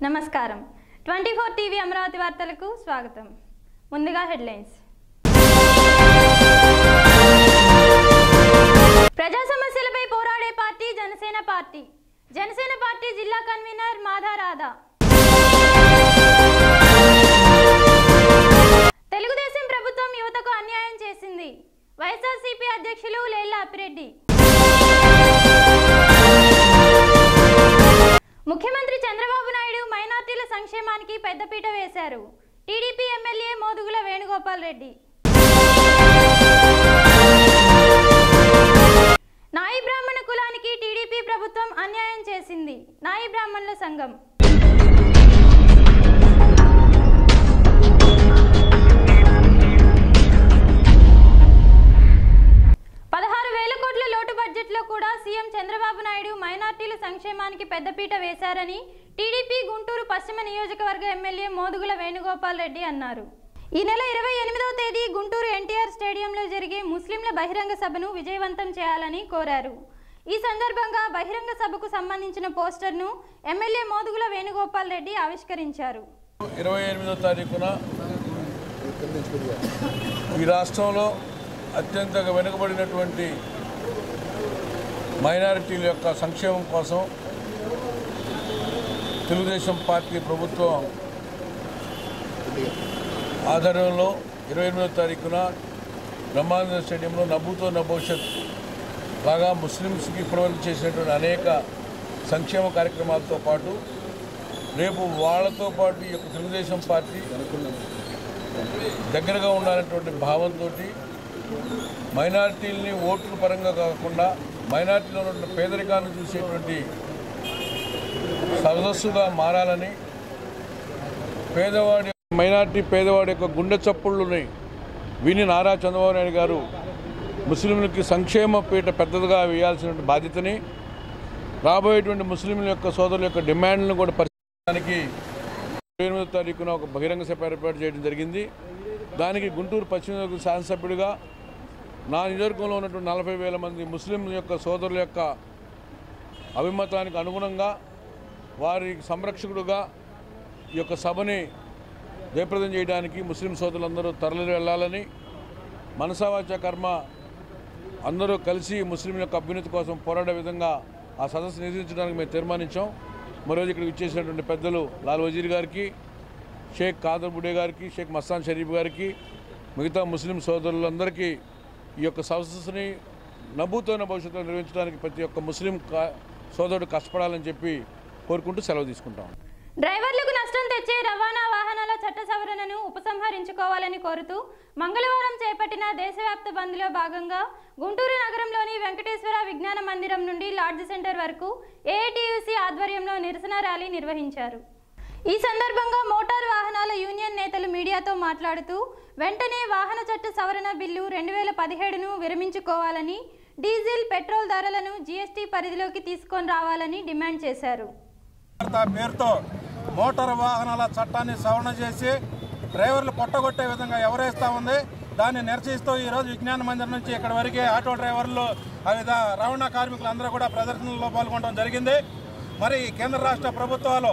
నమస్కారం twenty four TV Amaravati వార్తలకు స్వాగతం ముందుగా హెడ్లైన్స్ ప్రజా సమస్యలపై పోరాడే party Janasena party Janasena party జిల్లా కన్వీనర్ మాధా రాధా తెలుగుదేశం ప్రభుత్వం యువతకు అన్యాయం చేసింది వైఎస్ఆర్సీపీ అధ్యక్షులు లేళ్ల అప్పిరెడ్డి ముఖ్యమంత్రి చంద్రబాబు నాయుడు మైనార్టీల సంక్షేమానికి పెద్దపీట వేశారు టీడీపీ ఎమ్మెల్యే మోదుగుల వేణుగోపాల్ రెడ్డి నాయి బ్రాహ్మణ కులానికి టీడీపీ ప్రభుత్వం అన్యాయం చేసింది నాయి బ్రాహ్మణుల సంఘం పదహారు వేల కోట్ల లోటు బడ్జెట్లో కూడా సీఎం చంద్రబాబు నాయుడు మైనార్టీల సంక్షేమానికి పెద్దపీట వేశారని టీడీపీ గుంటూరు పశ్చిమ నియోజకవర్గ ఎమ్మెల్యే మోదుగుల వేణుగోపాల్ రెడ్డి అన్నారు ఈ నెల ఇరవై ఎనిమిదవ తేదీ గుంటూరు ఎన్టీఆర్ స్టేడియంలో జరిగే ముస్లింల బహిరంగ సభను విజయవంతం చేయాలని కోరారు ఈ సందర్భంగా బహిరంగ సభకు సంబంధించిన పోస్టర్ను ఎమ్మెల్యే మోదుగుల వేణుగోపాల్ రెడ్డి ఆవిష్కరించారు ఇరవై ఎనిమిదో తారీఖున ఈ రాష్ట్రంలో అత్యంత వెనుకబడినటువంటి మైనారిటీల యొక్క సంక్షేమం కోసం తెలుగుదేశం పార్టీ ప్రభుత్వం ఆధ్వర్యంలో ఇరవై ఎనిమిదో తారీఖున బ్రహ్మానంద స్టేడియంలో నవ్వుతో నా భవిష్యత్ లాగా ముస్లిమ్స్కి ఇప్పటివరకు చేసినటువంటి అనేక సంక్షేమ కార్యక్రమాలతో పాటు రేపు వాళ్ళతో పాటు ఈ యొక్క తెలుగుదేశం పార్టీ దగ్గరగా ఉండాలనేటువంటి భావంతో మైనారిటీలని ఓట్ల పరంగా కాకుండా మైనారిటీలో ఉన్న పేదరికాన్ని చూసేటువంటి సదస్సుగా మారాలని పేదవాడి మైనారిటీ పేదవాడి యొక్క గుండె చప్పుళ్ళని విని నారా చంద్రబాబు నాయుడు గారు ముస్లింలకి సంక్షేమ పీట పెద్దదిగా వేయాల్సిన బాధ్యతని రాబోయేటువంటి ముస్లింల యొక్క సోదరుల యొక్క డిమాండ్లను కూడా పరిశీలించడానికి ఇరవై ఎనిమిదో తారీఖున ఒక బహిరంగ సభ ఏర్పాటు చేయడం జరిగింది దానికి గుంటూరు పశ్చిమ నియోజకవర్గ శాసనసభ్యుడిగా నా నియోజకవర్గంలో ఉన్నటువంటి నలభై వేల మంది ముస్లింల యొక్క సోదరుల యొక్క అభిమతానికి అనుగుణంగా వారి సంరక్షకుడుగా ఈ యొక్క సభని జయప్రదం చేయడానికి ముస్లిం సోదరులందరూ తరలి వెళ్ళాలని మనసావాచ కర్మ అందరూ కలిసి ముస్లింల యొక్క అభ్యున్నతి కోసం పోరాడే విధంగా ఆ సదస్సు నిర్వహించడానికి మేము తీర్మానించాం మరోజు ఇక్కడికి ఇచ్చేసినటువంటి పెద్దలు లాల్ వజీర్ గారికి షేక్ కాదర్ బుడే గారికి షేక్ మస్తాన్ షరీఫ్ గారికి మిగతా ముస్లిం సోదరులందరికీ ఈ యొక్క సదస్సుని నవ్వుతోన భవిష్యత్తులో నిర్వహించడానికి ప్రతి ఒక్క ముస్లిం కా- సోదరుడు కష్టపడాలని చెప్పి కోరుకుంటూ సెలవు తీసుకుంటాం డ్రైవర్లకు నష్టం తెచ్చే రవాణా వాహనాల చట్ట సవరణను ఉపసంహరించుకోవాలని కోరుతూ మంగళవారం చేపట్టిన దేశవ్యాప్త బంద్లో భాగంగా గుంటూరు నగరంలోని వెంకటేశ్వర విజ్ఞాన మందిరం నుండి లాడ్జ్ సెంటర్ వరకు ఏఐటియుసి ఆధ్వర్యంలో నిరసన ర్యాలీ నిర్వహించారు ఈ సందర్భంగా మోటారు వాహనాల యూనియన్ నేతలు మీడియాతో మాట్లాడుతూ వెంటనే వాహన చట్ట సవరణ బిల్లు రెండు వేల పదిహేడును విరమించుకోవాలని డీజిల్ పెట్రోల్ ధరలను జీఎస్టీ పరిధిలోకి తీసుకొని రావాలని డిమాండ్ చేశారు వార్త పేరుతో మోటార్ వాహనాల చట్టాన్ని సవరణ చేసి డ్రైవర్లు కొట్టగొట్టే విధంగా ఎవరేస్తా ఉంది దాన్ని నిరసిస్తూ ఈరోజు విజ్ఞాన మందిరం నుంచి ఇక్కడ వరకే ఆటో డ్రైవర్లు వివిధ రవాణా కార్మికులు అందరూ కూడా ప్రదర్శనలో పాల్గొనడం జరిగింది మరి కేంద్ర రాష్ట్ర ప్రభుత్వాలు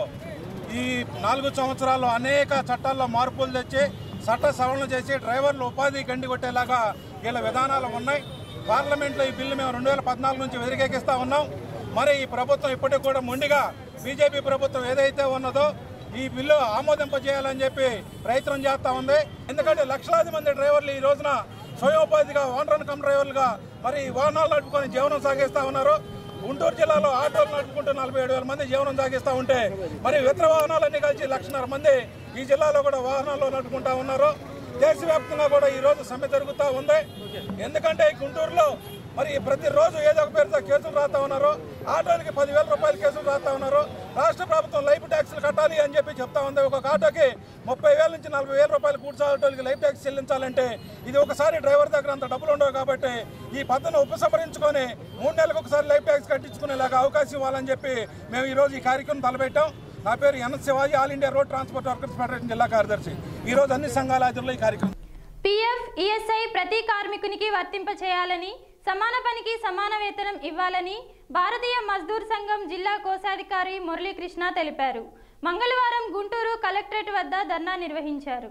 ఈ నాలుగు సంవత్సరాల్లో అనేక చట్టాల్లో మార్పులు తెచ్చి చట్ట సవరణ చేసి డ్రైవర్లు ఉపాధి గండి కొట్టేలాగా వీళ్ళ విధానాలు ఉన్నాయి పార్లమెంట్లో ఈ బిల్లు మేము రెండు వేల పద్నాలుగు నుంచి వ్యతిరేకిస్తూ ఉన్నాం మరి ఈ ప్రభుత్వం ఇప్పటికి కూడా మొండిగా బీజేపీ ప్రభుత్వం ఏదైతే ఉన్నదో ఈ బిల్లు ఆమోదింపజేయాలని చెప్పి ప్రయత్నం చేస్తూ ఉంది ఎందుకంటే లక్షలాది మంది డ్రైవర్లు ఈ రోజున స్వయోపాధిగా ఓనర్ కమ్ డ్రైవర్లుగా మరి వాహనాలు నడుపుకొని జీవనం సాగిస్తూ ఉన్నారు గుంటూరు జిల్లాలో ఆటోలు నడుపుకుంటూ నలభై ఏడు వేల మంది జీవనం సాగిస్తూ ఉంటే మరి ఇతర వాహనాలన్నీ కలిసి లక్షన్నర మంది ఈ జిల్లాలో కూడా వాహనాల్లో నడుపుకుంటా ఉన్నారు దేశవ్యాప్తంగా కూడా ఈ రోజు సమ్మె జరుగుతూ ఉంది ఎందుకంటే ఈ గుంటూరులో మరి ప్రతిరోజు ఏదో ఒక పేరుతో కేసులు రాస్తా ఉన్నారు ఆటోలకి పదివేల రూపాయల కేసులు రాస్తా ఉన్నారు రాష్ట్ర ప్రభుత్వం లైఫ్ ట్యాక్స్లు కట్టాలి అని చెప్పి చెప్తా ఉంది ఒక్కొక్క ఆటోకి ముప్పై వేల నుంచి నలభై వేల రూపాయలు కూర్చో ఆటోలకి లైఫ్ ట్యాక్స్ చెల్లించాలంటే ఇది ఒకసారి డ్రైవర్ దగ్గర అంత డబ్బులు ఉండవు కాబట్టి ఈ పద్ధతిని ఉపసంహరించుకొని మూడు నెలలకు ఒకసారి లైఫ్ ట్యాక్స్ కట్టించుకునేలాగా అవకాశం ఇవ్వాలని చెప్పి మేము ఈ రోజు ఈ కార్యక్రమం తలపెట్టాం నా పేరు N Shivaji all India road transport workers federation జిల్లా కార్యదర్శి ఈ రోజు అన్ని సంఘాల ఆధ్వర్యంలో ఈ కార్యక్రమం పీఎఫ్ ఈఎస్ఐ ప్రతి కార్మికునికి వర్తింప చేయాలని సమాన పనికి సమాన వేతనం ఇవ్వాలని భారతీయ మజ్దూర్ సంఘం జిల్లా కోశాధికారి మురళీకృష్ణ తెలిపారు మంగళవారం గుంటూరు కలెక్టరేట్ వద్ద ధర్నా నిర్వహించారు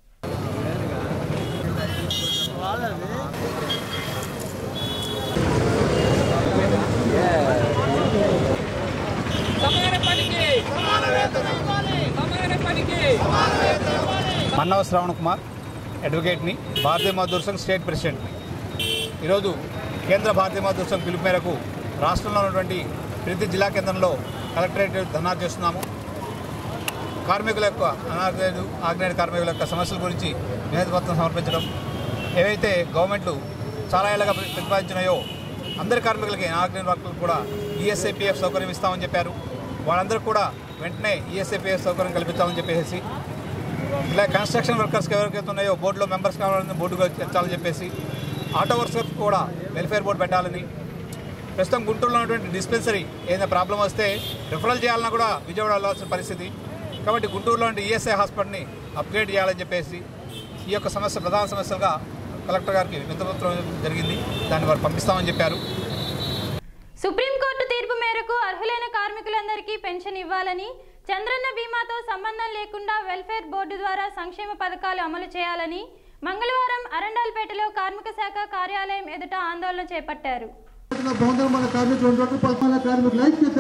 మన్నవ శ్రవణ్ కుమార్ అడ్వకేట్ని భారతీయ మజ్దూర్ సంఘ్ స్టేట్ ప్రెసిడెంట్ని ఈరోజు కేంద్ర భారతీయ మజ్దూర్ సంఘ్ పిలుపు మేరకు రాష్ట్రంలో ఉన్నటువంటి ప్రతి జిల్లా కేంద్రంలో కలెక్టరేట్ ధర్నా చేస్తున్నాము కార్మికుల యొక్క అనాగ్రేడ్ ఆగ్నేయ కార్మికుల యొక్క సమస్యల గురించి వినతిపత్రం సమర్పించడం ఏవైతే గవర్నమెంట్లు చాలా ఏళ్ళగా ప్ర- ప్రతిపాదించినాయో అందరి కార్మికులకి ఆగ్నేయ వర్కులకు కూడా ఈఎస్ఐపిఎఫ్ సౌకర్యం ఇస్తామని చెప్పారు వాళ్ళందరూ కూడా వెంటనే ఈఎస్ఐపిఎఫ్ సౌకర్యం కల్పిస్తామని చెప్పేసి ఇలా కన్స్ట్రక్షన్ వర్కర్స్కి ఎవరికైతే ఉన్నాయో బోర్డులో మెంబర్స్ కావాలని బోర్డుగా చేర్చాలని చెప్పేసి ఆటో వర్కర్స్ కూడా వెల్ఫేర్ బోర్డు పెట్టాలని ప్రస్తుతం గుంటూరులో ఉన్నటువంటి డిస్పెన్సరీ ఏదైనా ప్రాబ్లం వస్తే రిఫరల్ చేయాలన్నా కూడా విజయవాడ వెళ్ళాల్సిన పరిస్థితి కాబట్టి గుంటూరులో ఉండే ఈఎస్ఐ హాస్పిటల్ని అప్గ్రేడ్ చేయాలని చెప్పేసి ఈ యొక్క సమస్య ప్రధాన సమస్యలుగా కలెక్టర్ గారికి వింతపత్రం జరిగింది దాన్ని వారు పంపిస్తామని చెప్పారు సుప్రీంకోర్టు తీర్పు మేరకు అర్హులైన కార్మికులందరికీ పెన్షన్ ఇవ్వాలని చంద్రన్న బీమాతో సంబంధం లేకుండా వెల్ఫేర్ బోర్డు ద్వారా సంక్షేమ పథకాలు అమలు చేయాలని మంగళవారం అరండాల్పేటలో కార్మిక శాఖ కార్యాలయం ఎదుట ఆందోళన చేపట్టారు భవన నిర్మాణ కార్మికులు ఉన్నటువంటి పదకొండు కార్మికుల ఐక్యత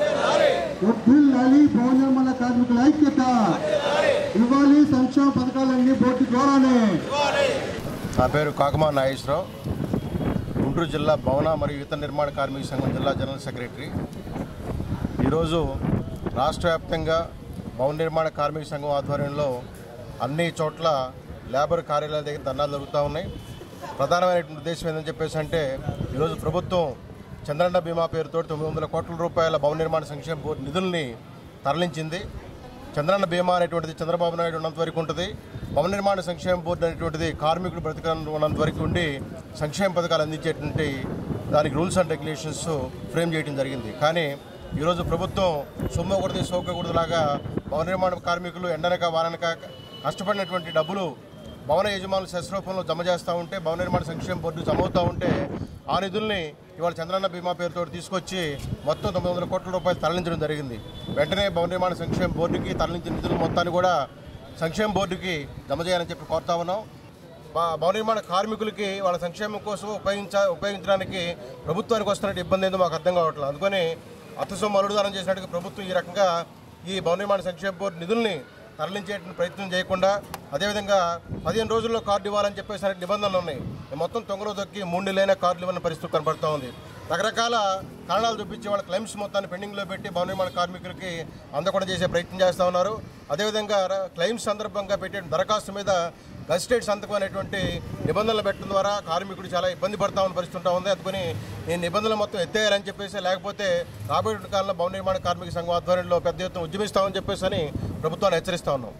వర్ధిల్లాలి భవన నిర్మాణ కార్మికుల ఐక్యత ఇవ్వాలి సంక్షేమ పథకాలన్నీ బోర్డు ద్వారానే నా పేరు కాకమా నాగేశ్వరరావు గుంటూరు జిల్లా భవన మరియు ఇతర నిర్మాణ కార్మిక సంఘం జిల్లా జనరల్ సెక్రటరీ ఈరోజు రాష్ట్ర వ్యాప్తంగా భవన నిర్మాణ కార్మిక సంఘం ఆధ్వర్యంలో అన్ని చోట్ల లేబర్ కార్యాలయాల దగ్గర ధర్నాలు జరుగుతూ ఉన్నాయి ప్రధానమైనటువంటి ఉద్దేశం ఏంటని చెప్పేసి అంటే ఈరోజు ప్రభుత్వం చంద్రన్న బీమా పేరుతో తొమ్మిది వందల కోట్ల రూపాయల భవన నిర్మాణ సంక్షేమ బోర్డు నిధుల్ని తరలించింది చంద్రన్న బీమా అనేటువంటిది చంద్రబాబు నాయుడు ఉన్నంత వరకు ఉంటుంది భవన నిర్మాణ సంక్షేమ బోర్డు అనేటువంటిది కార్మికులు బ్రతకడం ఉన్నంత వరకు ఉండి సంక్షేమ పథకాలు అందించేటువంటి దానికి రూల్స్ అండ్ రెగ్యులేషన్స్ ఫ్రేమ్ చేయడం జరిగింది కానీ ఈరోజు ప్రభుత్వం సొమ్మకూడదు సోకకూడదు లాగా భవన నిర్మాణ కార్మికులు ఎండనక వాననక కష్టపడినటువంటి డబ్బులు భవన యజమానులు సెస్ రూపంలో జమ చేస్తూ ఉంటే భవన నిర్మాణ సంక్షేమ బోర్డు జమ అవుతూ ఉంటే ఆ నిధుల్ని ఇవాళ చంద్రన్న బీమా పేరుతో తీసుకొచ్చి మొత్తం తొమ్మిది వందల కోట్ల రూపాయలు తరలించడం జరిగింది వెంటనే భవన నిర్మాణ సంక్షేమ బోర్డుకి తరలించిన నిధులు మొత్తాన్ని కూడా సంక్షేమ బోర్డుకి జమ చేయాలని చెప్పి కోరుతా ఉన్నాం భ- భవన నిర్మాణ కార్మికులకి వాళ్ళ సంక్షేమం కోసం ఉపయోగించ ఉపయోగించడానికి ప్రభుత్వానికి వస్తున్న ఇబ్బంది ఏందో మాకు అర్థం కావట్లేదు అందుకని అత్తసొమ్ము అలుడుదానం చేసినట్టుగా ప్రభుత్వం ఈ రకంగా ఈ భవన నిర్మాణ సంక్షేమ బోర్డు నిధుల్ని తరలించే ప్రయత్నం చేయకుండా అదేవిధంగా పదిహేను రోజుల్లో కార్డు ఇవ్వాలని చెప్పేసి అనేక నిబంధనలు ఉన్నాయి ఈ మొత్తం తొంగలో దొక్కి మూడు నెలలైన కార్డులు ఇవ్వని పరిస్థితి కనబడుతూ ఉంది రకరకాల కారణాలు చూపించి వాళ్ళ క్లెయిమ్స్ మొత్తాన్ని పెండింగ్లో పెట్టి భవన నిర్మాణ కార్మికులకి అందకుండా చేసే ప్రయత్నం చేస్తూ ఉన్నారు అదేవిధంగా ర- క్లెయిమ్స్ సందర్భంగా పెట్టే దరఖాస్తు మీద గజిస్ట్రేట్ సంతకం అనేటువంటి నిబంధనలు పెట్టడం ద్వారా కార్మికుడు చాలా ఇబ్బంది పడతా ఉన్న పరిస్థితి ఉంటా ఉంది అందుకని ఈ నిబంధనలు మొత్తం ఎత్తేయాలని చెప్పేసి లేకపోతే రాబోయే కాలంలో భవన నిర్మాణ కార్మిక సంఘం ఆధ్వర్యంలో పెద్ద ఎత్తున ఉద్యమిస్తామని చెప్పేసి అని ప్రభుత్వాన్ని హెచ్చరిస్తా ఉన్నాం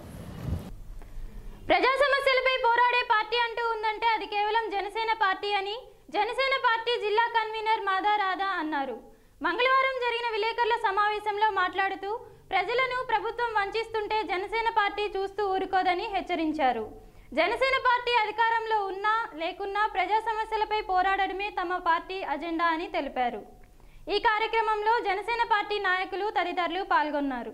ప్రజా సమస్యలపై పోరాడే పార్టీ అంటూ ఉందంటే అది కేవలం జనసేన పార్టీ అని జనసేన పార్టీ జిల్లా కన్వీనర్ మాదా రాధా అన్నారు మంగళవారం జరిగిన విలేకరుల సమావేశంలో మాట్లాడుతూ ప్రజలను ప్రభుత్వం వంచిస్తుంటే జనసేన పార్టీ చూస్తూ ఊరుకోదని హెచ్చరించారు జనసేన పార్టీ అధికారంలో ఉన్నా లేకున్నా ప్రజా సమస్యలపై పోరాడడమే తమ పార్టీ అజెండా అని తెలిపారు ఈ కార్యక్రమంలో జనసేన పార్టీ నాయకులు తదితరులు పాల్గొన్నారు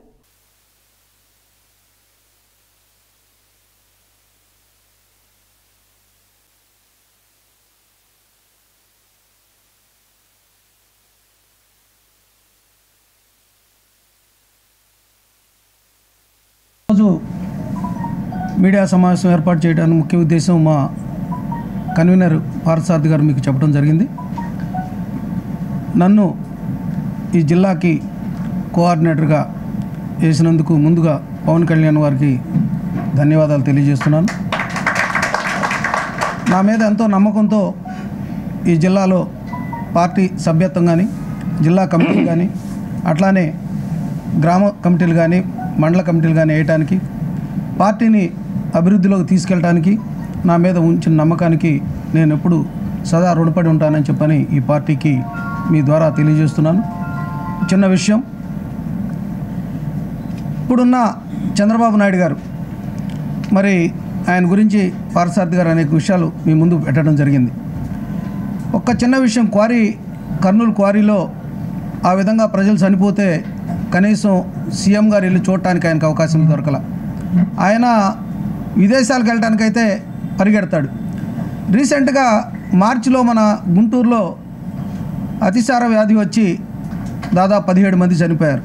రోజు మీడియా సమావేశం ఏర్పాటు చేయడానికి ముఖ్య ఉద్దేశం మా కన్వీనర్ పార్థసారథి గారు మీకు చెప్పడం జరిగింది నన్ను ఈ జిల్లాకి కోఆర్డినేటర్గా వేసినందుకు ముందుగా పవన్ కళ్యాణ్ వారికి ధన్యవాదాలు తెలియజేస్తున్నాను నా మీద ఎంతో నమ్మకంతో ఈ జిల్లాలో పార్టీ సభ్యత్వం కానీ జిల్లా కమిటీలు కానీ అట్లానే గ్రామ కమిటీలు కానీ మండల కమిటీలు కానీ వేయటానికి పార్టీని అభివృద్ధిలోకి తీసుకెళ్ళటానికి నా మీద ఉంచిన నమ్మకానికి నేను ఎప్పుడు సదా రుణపడి ఉంటానని చెప్పని ఈ పార్టీకి మీ ద్వారా తెలియజేస్తున్నాను చిన్న విషయం ఇప్పుడున్న చంద్రబాబు నాయుడు గారు మరి ఆయన గురించి పారసారథి గారు అనేక విషయాలు మీ ముందు పెట్టడం జరిగింది ఒక్క చిన్న విషయం క్వారీ కర్నూలు క్వారీలో ఆ విధంగా ప్రజలు చనిపోతే కనీసం సీఎం గారు ఇల్లు చూడటానికి ఆయనకు అవకాశం దొరకల ఆయన విదేశాలకు వెళ్ళడానికైతే పరిగెడతాడు రీసెంట్గా మార్చిలో మన గుంటూరులో అతిసార వ్యాధి వచ్చి దాదాపు పదిహేడు మంది చనిపోయారు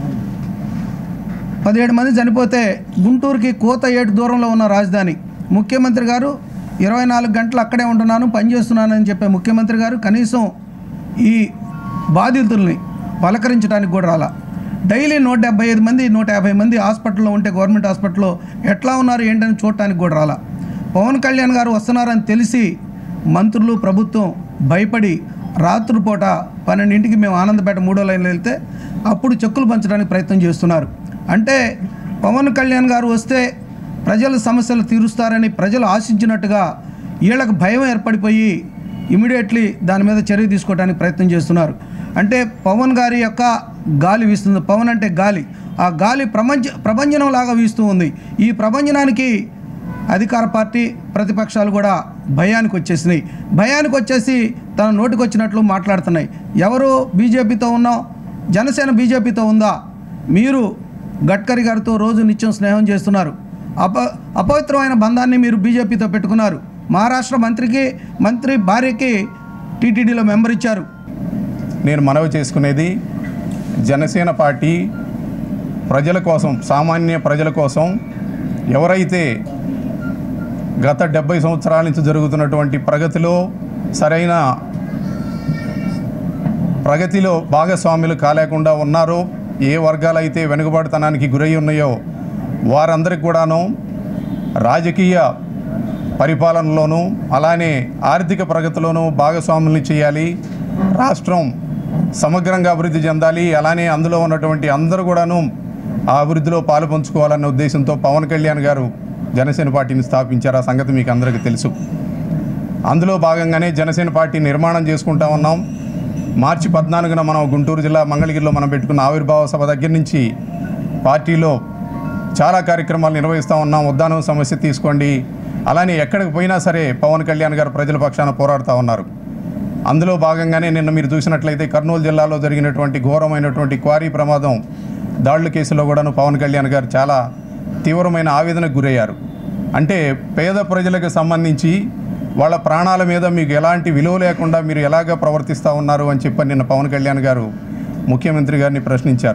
పదిహేడు మంది చనిపోతే గుంటూరుకి కోత ఏటు దూరంలో ఉన్న రాజధాని ముఖ్యమంత్రి గారు ఇరవై నాలుగు గంటలు అక్కడే ఉంటున్నాను పనిచేస్తున్నానని చెప్పే ముఖ్యమంత్రి గారు కనీసం ఈ బాధితుల్ని పలకరించడానికి కూడా రాలా డైలీ నూట డెబ్బై ఐదు మంది నూట యాభై మంది హాస్పిటల్లో ఉంటే గవర్నమెంట్ హాస్పిటల్లో ఎట్లా ఉన్నారు ఏంటని చూడటానికి కూడా రాలా పవన్ కళ్యాణ్ గారు వస్తున్నారని తెలిసి మంత్రులు ప్రభుత్వం భయపడి రాత్రిపూట పన్నెండింటికి మేము ఆనందపేట మూడో లైన్లో వెళ్తే అప్పుడు చెక్కులు పంచడానికి ప్రయత్నం చేస్తున్నారు అంటే పవన్ కళ్యాణ్ గారు వస్తే ప్రజల సమస్యలు తీరుస్తారని ప్రజలు ఆశించినట్టుగా వీళ్ళకి భయం ఏర్పడిపోయి ఇమీడియట్లీ దాని మీద చర్య తీసుకోవడానికి ప్రయత్నం చేస్తున్నారు అంటే పవన్ గారి యొక్క గాలి వీస్తుంది పవన్ అంటే గాలి ఆ గాలి ప్రపంచ ప్రపంచం లాగా వీస్తూ ఉంది ఈ ప్రపంచనానికి అధికార పార్టీ ప్రతిపక్షాలు కూడా భయానికి వచ్చేసినాయి భయానికి వచ్చేసి తన నోటికి వచ్చినట్లు మాట్లాడుతున్నాయి ఎవరు బీజేపీతో ఉన్నాం జనసేన బీజేపీతో ఉందా మీరు గడ్కరీ గారితో రోజు నిత్యం స్నేహం చేస్తున్నారు అప అపవిత్రమైన బంధాన్ని మీరు బీజేపీతో పెట్టుకున్నారు మహారాష్ట్ర మంత్రికి మంత్రి భార్యకి టీటీడీలో మెంబర్ ఇచ్చారు నేను మనవి చేసుకునేది జనసేన పార్టీ ప్రజల కోసం సామాన్య ప్రజల కోసం ఎవరైతే గత డెబ్బై సంవత్సరాల నుంచి జరుగుతున్నటువంటి ప్రగతిలో సరైన ప్రగతిలో భాగస్వాములు కాలేకుండా ఉన్నారో ఏ వర్గాలైతే వెనుకబడతనానికి గురై ఉన్నాయో వారందరికి కూడాను రాజకీయ పరిపాలనలోనూ అలానే ఆర్థిక ప్రగతిలోనూ భాగస్వాముల్ని చేయాలి రాష్ట్రం సమగ్రంగా అభివృద్ధి చెందాలి అలానే అందులో ఉన్నటువంటి అందరూ కూడాను ఆ అభివృద్ధిలో పాలు పంచుకోవాలన్న ఉద్దేశంతో పవన్ కళ్యాణ్ గారు జనసేన పార్టీని స్థాపించారు ఆ సంగతి మీకు అందరికీ తెలుసు అందులో భాగంగానే జనసేన పార్టీ నిర్మాణం చేసుకుంటా ఉన్నాం మార్చి పద్నాలుగున మనం గుంటూరు జిల్లా మంగళగిరిలో మనం పెట్టుకున్న ఆవిర్భావ సభ దగ్గర నుంచి పార్టీలో చాలా కార్యక్రమాలు నిర్వహిస్తూ ఉన్నాం ఉద్దానం సమస్య తీసుకోండి అలానే ఎక్కడికి పోయినా సరే పవన్ కళ్యాణ్ గారు ప్రజల పక్షాన పోరాడుతూ ఉన్నారు అందులో భాగంగానే నిన్న మీరు చూసినట్లయితే కర్నూలు జిల్లాలో జరిగినటువంటి ఘోరమైనటువంటి క్వారీ ప్రమాదం దాడుల కేసులో కూడాను పవన్ కళ్యాణ్ గారు చాలా తీవ్రమైన ఆవేదనకు గురయ్యారు అంటే పేద ప్రజలకు సంబంధించి వాళ్ళ ప్రాణాల మీద మీకు ఎలాంటి విలువ లేకుండా మీరు ఎలాగ ప్రవర్తిస్తూ ఉన్నారు అని చెప్పని నిన్న పవన్ కళ్యాణ్ గారు ముఖ్యమంత్రి గారిని ప్రశ్నించారు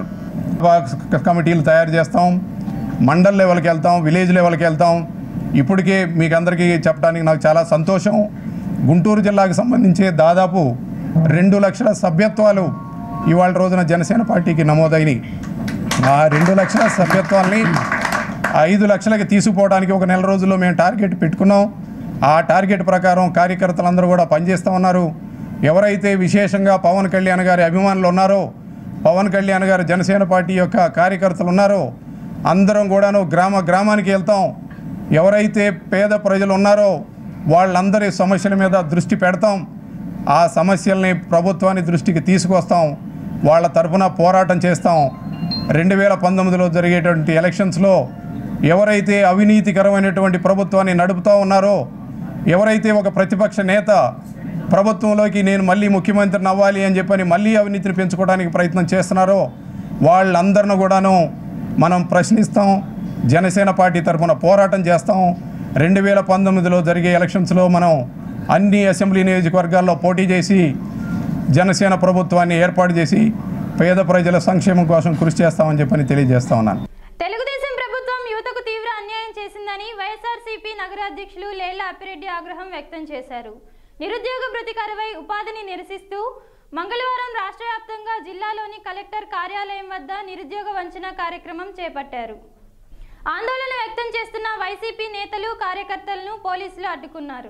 కమిటీలు తయారు చేస్తాం మండల్ లెవెల్కి వెళ్తాం విలేజ్ లెవెల్కి వెళ్తాం ఇప్పటికే మీకు అందరికీ చెప్పడానికి నాకు చాలా సంతోషం గుంటూరు జిల్లాకు సంబంధించి దాదాపు రెండు లక్షల సభ్యత్వాలు ఇవాళ రోజున జనసేన పార్టీకి నమోదైనవి ఆ రెండు లక్షల సభ్యత్వాల్ని ఐదు లక్షలకి తీసుకుపోవడానికి ఒక నెల రోజుల్లో మేము టార్గెట్ పెట్టుకున్నాం ఆ టార్గెట్ ప్రకారం కార్యకర్తలందరూ కూడా పనిచేస్తూ ఉన్నారు ఎవరైతే విశేషంగా పవన్ కళ్యాణ్ గారి అభిమానులు ఉన్నారో పవన్ కళ్యాణ్ గారు జనసేన పార్టీ యొక్క కార్యకర్తలు ఉన్నారో అందరం కూడాను గ్రామ గ్రామానికి వెళ్తాం ఎవరైతే పేద ప్రజలు ఉన్నారో వాళ్ళందరి సమస్యల మీద దృష్టి పెడతాం ఆ సమస్యల్ని ప్రభుత్వాన్ని దృష్టికి తీసుకొస్తాం వాళ్ళ తరఫున పోరాటం చేస్తాం రెండు వేల పంతొమ్మిదిలో జరిగేటువంటి ఎలక్షన్స్లో ఎవరైతే అవినీతికరమైనటువంటి ప్రభుత్వాన్ని నడుపుతూ ఉన్నారో ఎవరైతే ఒక ప్రతిపక్ష నేత ప్రభుత్వంలోకి నేను మళ్ళీ ముఖ్యమంత్రిని అవ్వాలి అని చెప్పని మళ్ళీ అవినీతిని పెంచుకోవడానికి ప్రయత్నం చేస్తున్నారో వాళ్ళందరిని కూడాను మనం ప్రశ్నిస్తాం జనసేన పార్టీ తరఫున పోరాటం చేస్తాం రెండు వేల పంతొమ్మిదిలో జరిగే ఎలక్షన్స్లో మనం అన్ని అసెంబ్లీ నియోజకవర్గాల్లో పోటీ చేసి జనసేన ప్రభుత్వాన్ని ఏర్పాటు చేసి పేద ప్రజల సంక్షేమం కోసం కృషి చేస్తామని చెప్పని తెలియజేస్తా ఉన్నాను తెలుగుదేశం ప్రభుత్వం యువతకు తీవ్ర అన్యాయం చేసిందని వైఎస్ఆర్సీపీ నగర అధ్యక్షులు లేళ్ల అప్పిరెడ్డి ఆగ్రహం వ్యక్తం చేశారు నిరుద్యోగ భృతి కరువై ఉపాధిని నిరసిస్తూ మంగళవారం రాష్ట్ర వ్యాప్తంగా జిల్లాలోని కలెక్టర్ కార్యాలయం వద్ద నిరుద్యోగ వంచన కార్యక్రమం చేపట్టారు ఆందోళన వ్యక్తం చేస్తున్న వైసీపీ నేతలు కార్యకర్తలను పోలీసులు అడ్డుకున్నారు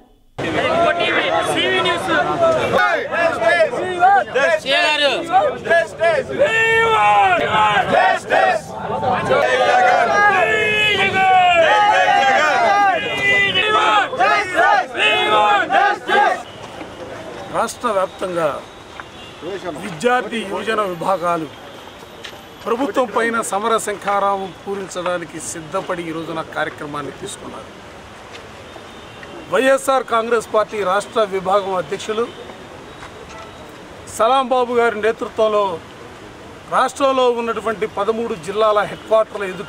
రాష్ట్ర వ్యాప్తంగా విద్యార్థి యువజన విభాగాలు ప్రభుత్వం పైన సమర శంఖారావం పూరించడానికి సిద్ధపడి ఈ రోజున కార్యక్రమాన్ని తీసుకున్నారు వైఎస్ఆర్ కాంగ్రెస్ పార్టీ రాష్ట్ర విభాగం అధ్యక్షులు సలాం బాబు గారి నేతృత్వంలో రాష్ట్రంలో ఉన్నటువంటి పదమూడు జిల్లాల హెడ్ క్వార్టర్ల ఎదుట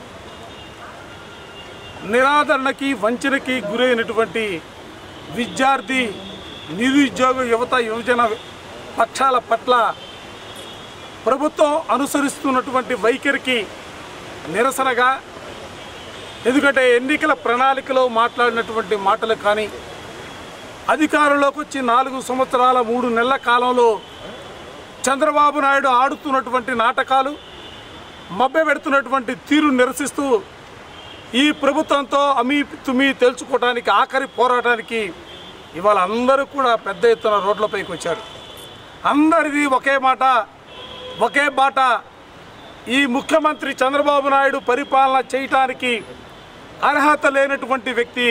నిరాదరణకి వంచనకి గురైనటువంటి విద్యార్థి నిరుద్యోగ యువత యువజన పక్షాల పట్ల ప్రభుత్వం అనుసరిస్తున్నటువంటి వైఖరికి నిరసనగా ఎందుకంటే ఎన్నికల ప్రణాళికలో మాట్లాడినటువంటి మాటలు కానీ అధికారంలోకి వచ్చి నాలుగు సంవత్సరాల మూడు నెలల కాలంలో చంద్రబాబు నాయుడు ఆడుతున్నటువంటి నాటకాలు మభ్య పెడుతున్నటువంటి తీరు నిరసిస్తూ ఈ ప్రభుత్వంతో అమీ తుమి తెలుసుకోవడానికి ఆఖరి పోరాటానికి ఇవాళ అందరూ కూడా పెద్ద ఎత్తున రోడ్లపైకి వచ్చారు అందరిది ఒకే మాట ఒకే బాట ఈ ముఖ్యమంత్రి చంద్రబాబు నాయుడు పరిపాలన చేయటానికి అర్హత లేనటువంటి వ్యక్తి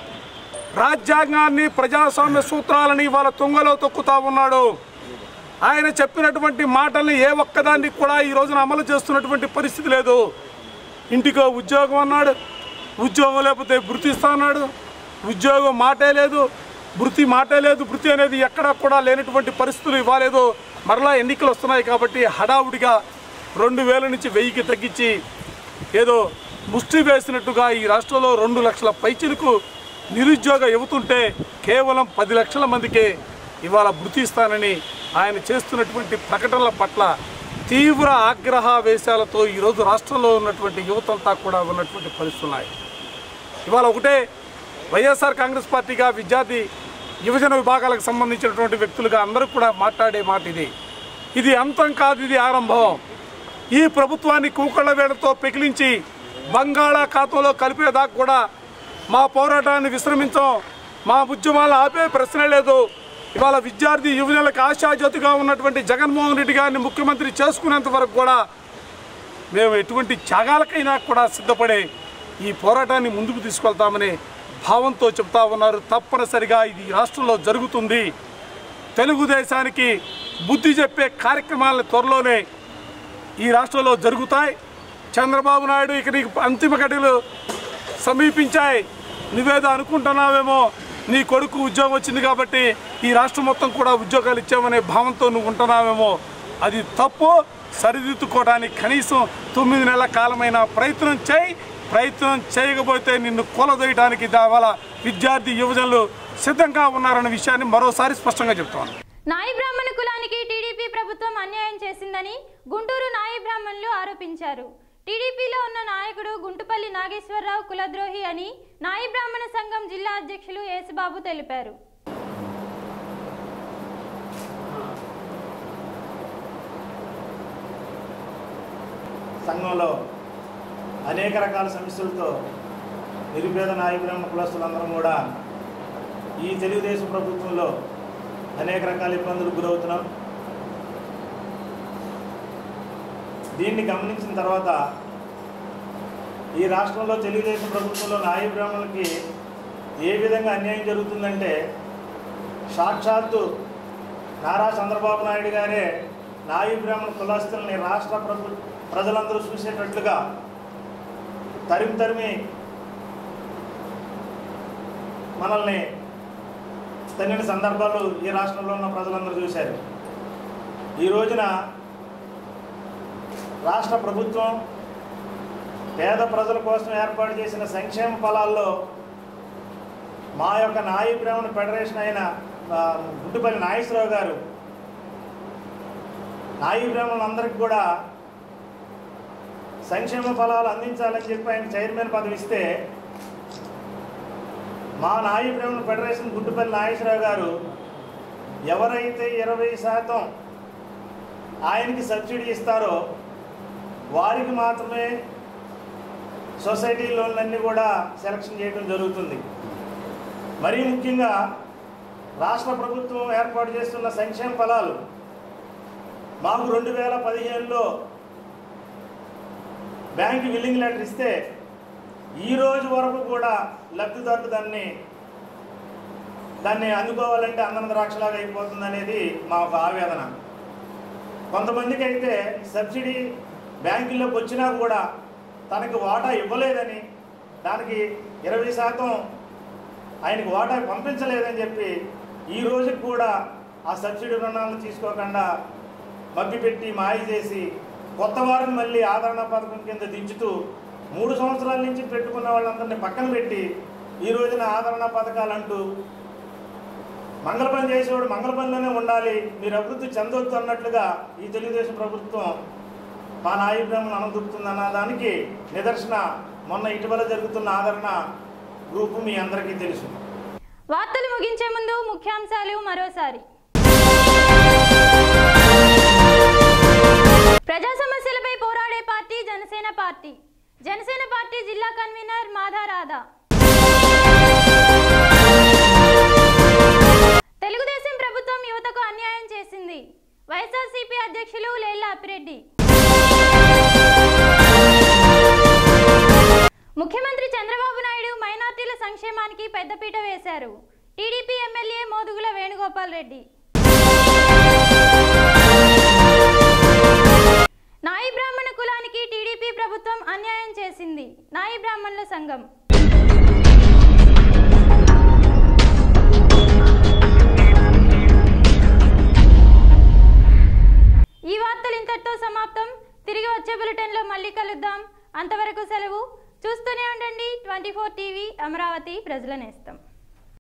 రాజ్యాంగాన్ని ప్రజాస్వామ్య సూత్రాలని వాళ్ళ తుంగలో తొక్కుతా ఉన్నాడు ఆయన చెప్పినటువంటి మాటల్ని ఏ ఒక్కదాన్ని కూడా ఈ రోజున అమలు చేస్తున్నటువంటి పరిస్థితి లేదు ఇంటికో ఉద్యోగం అన్నాడు ఉద్యోగం లేకపోతే భృతి ఇస్తా అన్నాడు ఉద్యోగం మాటే లేదు భృతి మాటే లేదు భృతి అనేది ఎక్కడా కూడా లేనటువంటి పరిస్థితులు ఇవ్వలేదు మరలా ఎన్నికలు వస్తున్నాయి కాబట్టి హడావుడిగా రెండు వేల నుంచి వెయ్యికి తగ్గించి ఏదో ముష్టి వేసినట్టుగా ఈ రాష్ట్రంలో రెండు లక్షల పైచిలకు నిరుద్యోగ యువతుంటే కేవలం పది లక్షల మందికే ఇవాళ భృతి ఇస్తానని ఆయన చేస్తున్నటువంటి ప్రకటనల పట్ల తీవ్ర ఆగ్రహావేశాలతో ఈరోజు రాష్ట్రంలో ఉన్నటువంటి యువతంతా కూడా ఉన్నటువంటి పరిస్థితులు ఉన్నాయి ఇవాళ ఒకటే వైఎస్ఆర్ కాంగ్రెస్ పార్టీగా విద్యార్థి యువజన విభాగాలకు సంబంధించినటువంటి వ్యక్తులుగా అందరూ కూడా మాట్లాడే మాట ఇది ఇది అంతం కాదు ఇది ఆరంభం ఈ ప్రభుత్వాన్ని కూకళ్ళ వేళతో పెకిలించి బంగాళాఖాతంలో కలిపేదాకా కూడా మా పోరాటాన్ని విశ్రమించాం మా ఉద్యమాలను ఆపే ప్రశ్న లేదు ఇవాళ విద్యార్థి యువజనులకు ఆశాజ్యోతిగా ఉన్నటువంటి జగన్మోహన్ రెడ్డి గారిని ముఖ్యమంత్రి చేసుకునేంత వరకు కూడా మేము ఎటువంటి త్యాగాలకైనా కూడా సిద్ధపడే ఈ పోరాటాన్ని ముందుకు తీసుకెళ్తామనే భావంతో చెప్తా ఉన్నారు తప్పనిసరిగా ఇది రాష్ట్రంలో జరుగుతుంది తెలుగుదేశానికి బుద్ధి చెప్పే కార్యక్రమాలను త్వరలోనే ఈ రాష్ట్రంలో జరుగుతాయి చంద్రబాబు నాయుడు ఇక నీకు అంతిమ గడులు సమీపించాయి నువ్వేదో అనుకుంటున్నావేమో నీ కొడుకు ఉద్యోగం వచ్చింది కాబట్టి ఈ రాష్ట్రం మొత్తం కూడా ఉద్యోగాలు ఇచ్చామనే భావంతో నువ్వు ఉంటున్నావేమో అది తప్పు సరిదిద్దుకోవడానికి కనీసం తొమ్మిది నెలల కాలమైన ప్రయత్నం చేయి ప్రయత్నం చేయకపోతే నిన్ను కొలదొయడానికి దావాల విద్యార్థి యువజనులు సిద్ధంగా ఉన్నారన్న విషయాన్ని మరోసారి స్పష్టంగా చెప్తాను నాయి బ్రాహ్మణ కులానికి టీడీపీ ప్రభుత్వం అన్యాయం చేసిందని గుంటూరు నాయి బ్రాహ్మణులు ఆరోపించారు టీడీపీలో ఉన్న నాయకుడు గుంటుపల్లి నాగేశ్వరరావు కులద్రోహి అని నాయి బ్రాహ్మణ సంఘం జిల్లా అధ్యక్షులు యేసుబాబు తెలిపారు సంఘంలో అనేక రకాల సమస్యలతో నిరుపేద నాయకులైన కులస్తులందరం కూడా ఈ తెలుగుదేశం ప్రభుత్వంలో అనేక రకాల ఇబ్బందులకు గురవుతున్నాం దీన్ని గమనించిన తర్వాత ఈ రాష్ట్రంలో తెలుగుదేశం ప్రభుత్వంలో నాయ బ్రాహ్మణులకి ఏ విధంగా అన్యాయం జరుగుతుందంటే సాక్షాత్తు నారా చంద్రబాబు నాయుడు గారే నాయి బ్రాహ్మణ కులస్తుల్ని రాష్ట్ర ప్రభు ప్రజలందరూ చూసేటట్లుగా తరిమి తరిమి మనల్ని తగిన సందర్భాలు ఈ రాష్ట్రంలో ఉన్న ప్రజలందరూ చూశారు ఈ రోజున రాష్ట్ర ప్రభుత్వం పేద ప్రజల కోసం ఏర్పాటు చేసిన సంక్షేమ ఫలాల్లో మా యొక్క నాయి బ్రాహ్మణ ఫెడరేషన్ అయిన ఆ, గుడ్డుపల్లి నాగేశ్వరరావు గారు నాయి బ్రాహ్మణులందరికీ కూడా సంక్షేమ ఫలాలు అందించాలని చెప్పి ఆయన చైర్మన్ పదవి ఇస్తే మా నాయి బ్రాహ్మణ ఫెడరేషన్ గుడ్డుపల్లి నాగేశ్వరరావు గారు ఎవరైతే ఇరవై శాతం ఆయనకి సబ్సిడీ ఇస్తారో వారికి మాత్రమే సొసైటీ లోన్లన్నీ కూడా సెలక్షన్ చేయడం జరుగుతుంది మరీ ముఖ్యంగా రాష్ట్ర ప్రభుత్వం ఏర్పాటు చేస్తున్న సంక్షేమ ఫలాలు మాకు రెండు వేల పదిహేనులో బ్యాంక్ విల్లింగ్ లెటర్ ఇస్తే ఈ రోజు వరకు కూడా లబ్ధిదారులు దాన్ని దాన్ని అందుకోవాలంటే అందన ద్రాక్షలాగా అయిపోతుంది అనేది మా ఒక ఆవేదన కొంతమందికి అయితే సబ్సిడీ బ్యాంకుల్లోకి వచ్చినా కూడా తనకి వాటా ఇవ్వలేదని దానికి ఇరవై శాతం ఆయనకు వాటా పంపించలేదని చెప్పి ఈ రోజుకి కూడా ఆ సబ్సిడీ రుణాలను తీసుకోకుండా మభ్యపెట్టి మాయ చేసి కొత్త వారిని మళ్ళీ ఆదరణ పథకం కింద దించుతూ మూడు సంవత్సరాల నుంచి పెట్టుకున్న వాళ్ళందరినీ పక్కన పెట్టి ఈ రోజున ఆదరణ పథకాలు అంటూ మంగళ పని చేసేవాడు మంగళ పనిలోనే ఉండాలి మీరు అభివృద్ధి చెందొద్దు అన్నట్లుగా ఈ తెలుగుదేశం ప్రభుత్వం మా నాయ బ్రహ్మను అనదుకుతుందన్న దానికి నిదర్శన మొన్న ఇటీవల జరుగుతున్న ఆదరణ గ్రూపు మీ అందరికీ తెలుసు వార్తలు ముగించే ముందు ముఖ్యాంశాలు మరోసారి ప్రజా సమస్యలపై పోరాడే party Janasena party Janasena party జిల్లా కన్వీనర్ మాధా రాధా తెలుగుదేశం ప్రభుత్వం యువతకు అన్యాయం చేసింది వైఎస్ఆర్సీపీ అధ్యక్షులు లేళ్ల అప్పిరెడ్డి ముఖ్యమంత్రి చంద్రబాబు నాయుడు మైనార్టీల సంక్షేమానికి పెద్దపీట వేశారు టీడీపీ ఎమ్మెల్యే మోదుగుల వేణుగోపాల్ రెడ్డి నాయి బ్రాహ్మణ కులానికి టీడీపీ ప్రభుత్వం అన్యాయం చేసింది నాయి బ్రాహ్మణుల సంఘం ఈ వార్తలు ఇంతటితో సమాప్తం తిరిగి వచ్చే బులెటిన్లో మళ్ళీ కలుద్దాం అంతవరకు సెలవు చూస్తూనే ఉండండి ట్వంటీ ఫోర్ టీవీ అమరావతి ప్రజల నేస్తం